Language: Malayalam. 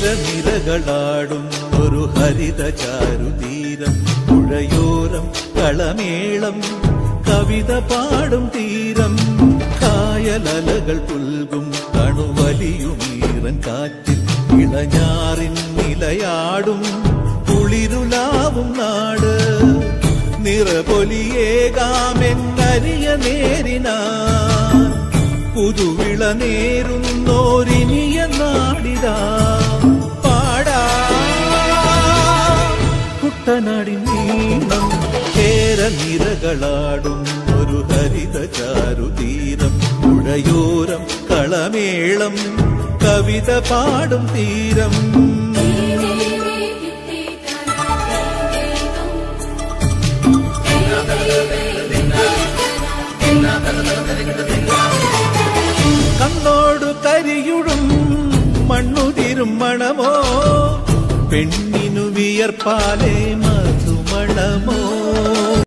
കേരനിരകളാടും ഒരു ഹരിത ചാരുതീരം പുഴയോരം കളമേളം കവിത പാടും തീരം കായലലകൾ പുൽകും കണുവലിയുമീറൻ കാറ്റിൽ ഇളഞ്ഞാറിൻ നിലയാടും കുളിരുലാവും നാട് നിറപൊലിയേകാമെന്നരിയ നേരിനാ പുതുവിള നേരുന്നോരിനിയ നാടിതാ പാടാ കുട്ടനാടിൻ നീളം കേരനിരകളാടും ഒരു ഹരിത ചാരുതീരം പുഴയോരം കളമേളം കവിത പാടും തീരം കണ്ണോടു കരിയുടും മണ്ണുതിരും മണമോ പെണ്ണിനു വിയർപ്പാലേ മധു